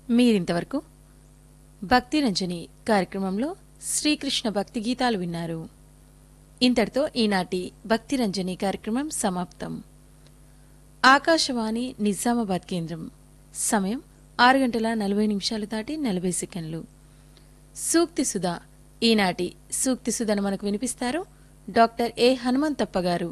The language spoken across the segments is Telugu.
మీరింతవరకు భక్తి రంజని కార్యక్రమంలో శ్రీకృష్ణ భక్తి గీతాలు విన్నారు ఇంతటితో ఈనాటి భక్తి రంజని కార్యక్రమం సమాప్తం ఆకాశవాణి నిజామాబాద్ కేంద్రం సమయం ఆరు గంటల నలభై నిమిషాలు దాటి నలభై సెకండ్లు సూక్తి సుధా ఈనాటి సూక్తి సుధను మనకు వినిపిస్తారు డాక్టర్ ఏ హనుమంతప్ప గారు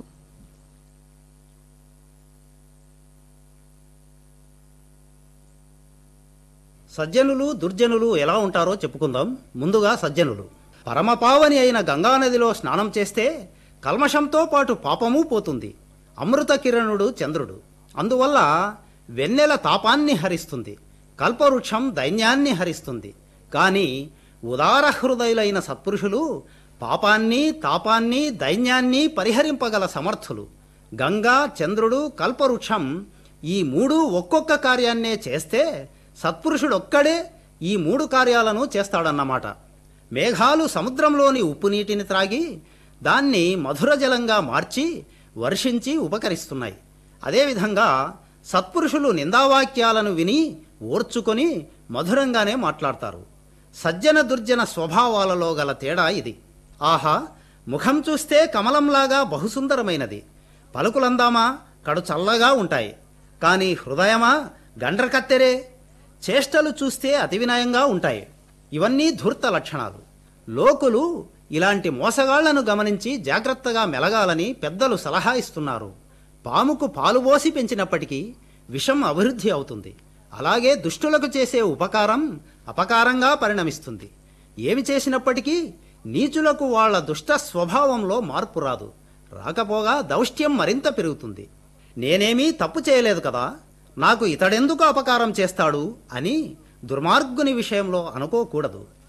సజ్జనులు దుర్జనులు ఎలా ఉంటారో చెప్పుకుందాం ముందుగా సజ్జనులు పరమపావని అయిన గంగానదిలో స్నానం చేస్తే కల్మషంతో పాటు పాపమూ పోతుంది అమృత కిరణుడు చంద్రుడు అందువల్ల వెన్నెల తాపాన్ని హరిస్తుంది కల్పవృక్షం దైన్యాన్ని హరిస్తుంది కానీ ఉదార హృదయులైన సత్పురుషులు పాపాన్ని తాపాన్ని దైన్యాన్ని పరిహరింపగల సమర్థులు గంగా చంద్రుడు కల్పవృక్షం ఈ మూడు ఒక్కొక్క కార్యాన్నే చేస్తే సత్పురుషుడొక్కడే ఈ మూడు కార్యాలను చేస్తాడన్నమాట మేఘాలు సముద్రంలోని ఉప్పు నీటిని త్రాగి దాన్ని మధుర జలంగా మార్చి వర్షించి ఉపకరిస్తున్నాయి అదేవిధంగా సత్పురుషులు నిందావాక్యాలను విని ఓర్చుకొని మధురంగానే మాట్లాడతారు సజ్జన దుర్జన స్వభావాలలో గల తేడా ఇది ఆహా ముఖం చూస్తే కమలంలాగా బహుసుందరమైనది పలుకులందామా కడు చల్లగా ఉంటాయి కానీ హృదయమా గండ్రకత్తెరే చేష్టలు చూస్తే అతి వినయంగా ఉంటాయి ఇవన్నీ ధూర్త లక్షణాలు లోకులు ఇలాంటి మోసగాళ్లను గమనించి జాగ్రత్తగా మెలగాలని పెద్దలు సలహా ఇస్తున్నారు పాముకు పాలు పోసి పెంచినప్పటికీ విషం అభివృద్ధి అవుతుంది అలాగే దుష్టులకు చేసే ఉపకారం అపకారంగా పరిణమిస్తుంది ఏమి చేసినప్పటికీ నీచులకు వాళ్ళ దుష్ట స్వభావంలో మార్పు రాదు రాకపోగా దౌష్ట్యం మరింత పెరుగుతుంది నేనేమీ తప్పు చేయలేదు కదా నాకు ఇతడెందుకు అపకారం చేస్తాడు అని దుర్మార్గుని విషయంలో అనుకోకూడదు